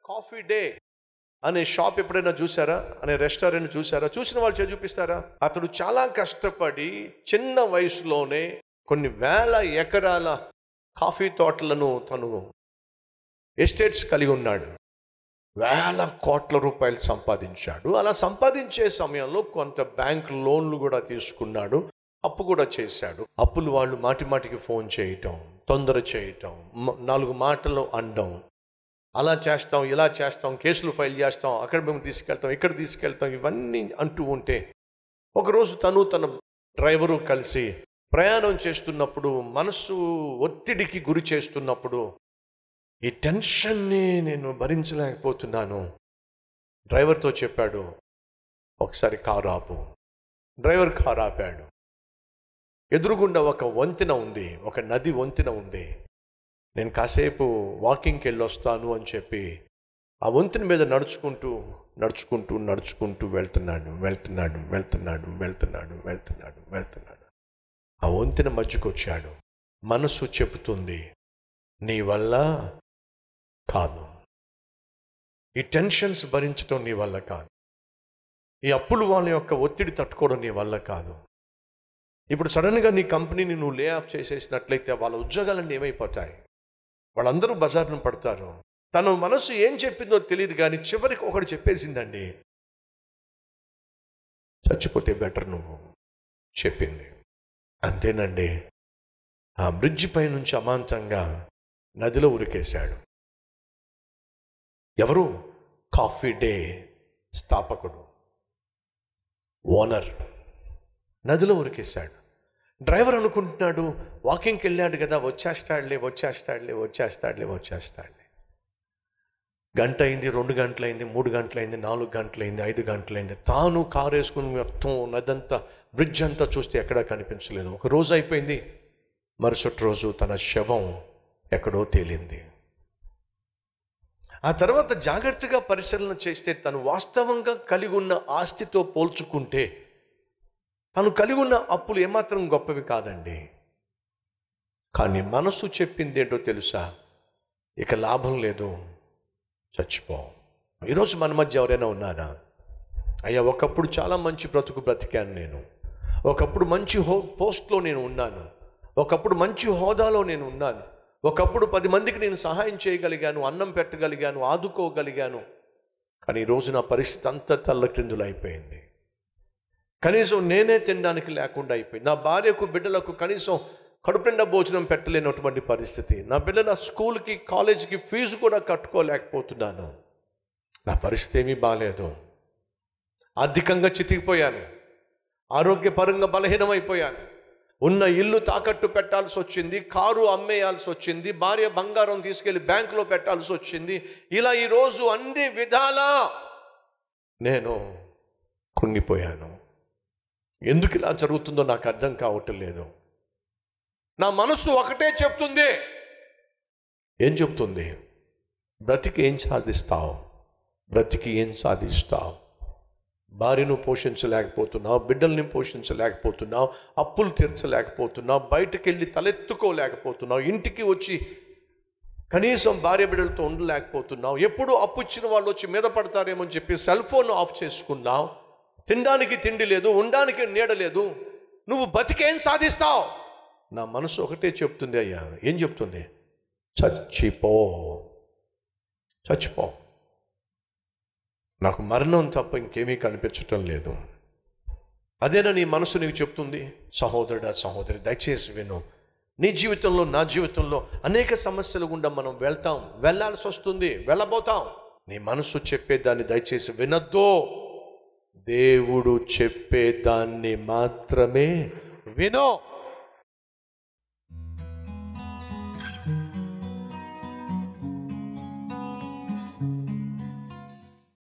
coffee day అనే shop ఎప్పుడైనా చూసారా అనే రెస్టారెంట్ చూసారా చూసిన వాళ్ళు చేసి చూపిస్తారా అతడు చాలా కష్టపడి చిన్న వయసులోనే కొన్ని వేల ఎకరాల కాఫీ తోటలను తను ఎస్టేట్స్ కలిగి ఉన్నాడు వేల కోట్ల రూపాయలు సంపాదించాడు అలా సంపాదించే సమయంలో కొంత బ్యాంక్ లోన్లు కూడా తీసుకున్నాడు అప్పు కూడా చేశాడు అప్పులు వాళ్ళు మాటి మాటికి ఫోన్ చేయటం తొందర చేయటం మ- నాలుగు మాటలు అనడం అలా చేస్తాం ఇలా చేస్తాం కేసులు ఫైల్ చేస్తాం అక్కడ మేము తీసుకెళ్తాం ఇక్కడ తీసుకెళ్తాం ఇవన్నీ అంటూ ఉంటే ఒకరోజు తను తన డ్రైవరు కలిసి ప్రయాణం చేస్తున్నప్పుడు మనసు ఒత్తిడికి గురి చేస్తున్నప్పుడు ఈ టెన్షన్ని నేను భరించలేకపోతున్నాను డ్రైవర్తో చెప్పాడు ఒకసారి కారు ఆపు డ్రైవర్ కారు ఆపాడు ఎదురుగుండా ఒక వంతెన ఉంది ఒక నది వంతెన ఉంది నేను కాసేపు వాకింగ్కి వెళ్ళొస్తాను అని చెప్పి ఆ వంతెన మీద నడుచుకుంటూ నడుచుకుంటూ నడుచుకుంటూ వెళ్తున్నాడు వెళ్తున్నాడు వెళ్తున్నాడు వెళ్తున్నాడు వెళ్తున్నాడు వెళ్తున్నాడు ఆ వంతెన మధ్యకు వచ్చాడు మనసు చెబుతుంది నీ వల్ల కాదు ఈ టెన్షన్స్ భరించడం నీ వల్ల కాదు ఈ అప్పులు వాళ్ళ యొక్క ఒత్తిడి తట్టుకోవడం నీ వల్ల కాదు ఇప్పుడు సడన్గా నీ కంపెనీని నువ్వు లే ఆఫ్ చేసేసినట్లయితే వాళ్ళ ఉద్యోగాలన్నీ ఏమైపోతాయి వాళ్ళందరూ బజార్ను పడతారు తన మనసు ఏం చెప్పిందో తెలియదు కానీ చివరికి ఒకటి చెప్పేసిందండి చచ్చిపోతే బెటర్ నువ్వు చెప్పింది అంతేనండి ఆ బ్రిడ్జి పై నుంచి అమాంతంగా నదిలో ఉరికేశాడు ఎవరు కాఫీ డే స్థాపకుడు ఓనర్ నదిలో ఉరికేశాడు డ్రైవర్ అనుకుంటున్నాడు వాకింగ్కి వెళ్ళాడు కదా వచ్చేస్తాడులే వచ్చేస్తాడులే వచ్చేస్తాడులే వచ్చేస్తాడులే గంట అయింది రెండు గంటలైంది మూడు గంటలైంది నాలుగు గంటలైంది ఐదు గంటలైంది తాను కారు వేసుకుని మొత్తం నదంతా బ్రిడ్జ్ అంతా చూస్తే ఎక్కడా కనిపించలేదు ఒక రోజు అయిపోయింది మరుసటి రోజు తన శవం ఎక్కడో తేలింది ఆ తర్వాత జాగ్రత్తగా పరిశీలన చేస్తే తను వాస్తవంగా కలిగి ఉన్న ఆస్తితో పోల్చుకుంటే తను కలిగి ఉన్న అప్పులు ఏమాత్రం గొప్పవి కాదండి కానీ మనసు చెప్పింది ఏంటో తెలుసా ఇక లాభం లేదు చచ్చిపో ఈరోజు మన మధ్య ఎవరైనా ఉన్నారా అయ్యా ఒకప్పుడు చాలా మంచి బ్రతుకు బ్రతికాను నేను ఒకప్పుడు మంచి హో పోస్ట్లో నేను ఉన్నాను ఒకప్పుడు మంచి హోదాలో నేను ఉన్నాను ఒకప్పుడు పది మందికి నేను సహాయం చేయగలిగాను అన్నం పెట్టగలిగాను ఆదుకోగలిగాను కానీ ఈరోజు నా పరిస్థితి అంతా తల్లక్రిందులు అయిపోయింది కనీసం నేనే తినడానికి లేకుండా అయిపోయింది నా భార్యకు బిడ్డలకు కనీసం కడుపు నిండా భోజనం పెట్టలేనటువంటి పరిస్థితి నా బిడ్డల స్కూల్కి కాలేజీకి ఫీజు కూడా కట్టుకోలేకపోతున్నాను నా పరిస్థితి ఏమీ బాగాలేదు ఆర్థికంగా చితికిపోయాను ఆరోగ్యపరంగా బలహీనమైపోయాను ఉన్న ఇల్లు తాకట్టు పెట్టాల్సి వచ్చింది కారు అమ్మేయాల్సి వచ్చింది భార్య బంగారం తీసుకెళ్లి బ్యాంకులో పెట్టాల్సి వచ్చింది ఇలా ఈరోజు అన్ని విధాలా నేను కుంగిపోయాను ఎందుకు ఇలా జరుగుతుందో నాకు అర్థం కావటం లేదు నా మనసు ఒకటే చెప్తుంది ఏం చెప్తుంది బ్రతికి ఏం సాధిస్తావు బ్రతికి ఏం సాధిస్తావు భార్యను పోషించలేకపోతున్నావు బిడ్డల్ని పోషించలేకపోతున్నావు అప్పులు తీర్చలేకపోతున్నావు బయటకు వెళ్ళి తలెత్తుకోలేకపోతున్నావు ఇంటికి వచ్చి కనీసం భార్య బిడ్డలతో ఉండలేకపోతున్నావు ఎప్పుడు అప్పు ఇచ్చిన వాళ్ళు వచ్చి మీద పడతారేమో అని చెప్పి సెల్ ఫోన్ ఆఫ్ చేసుకున్నావు తినడానికి తిండి లేదు ఉండడానికి నీడ లేదు నువ్వు బతికేం సాధిస్తావు నా మనసు ఒకటే చెప్తుంది అయ్యా ఏం చెప్తుంది చచ్చిపో చచ్చిపో నాకు మరణం తప్ప ఇంకేమీ కనిపించటం లేదు అదేనా నీ మనసు నీకు చెప్తుంది సహోదరుడా సహోదరి దయచేసి విను నీ జీవితంలో నా జీవితంలో అనేక సమస్యల గుండా మనం వెళ్తాం వెళ్ళాల్సి వస్తుంది వెళ్ళబోతాం నీ మనసు చెప్పేదాన్ని దయచేసి వినద్దు దేవుడు చెప్పేదాన్ని మాత్రమే వినో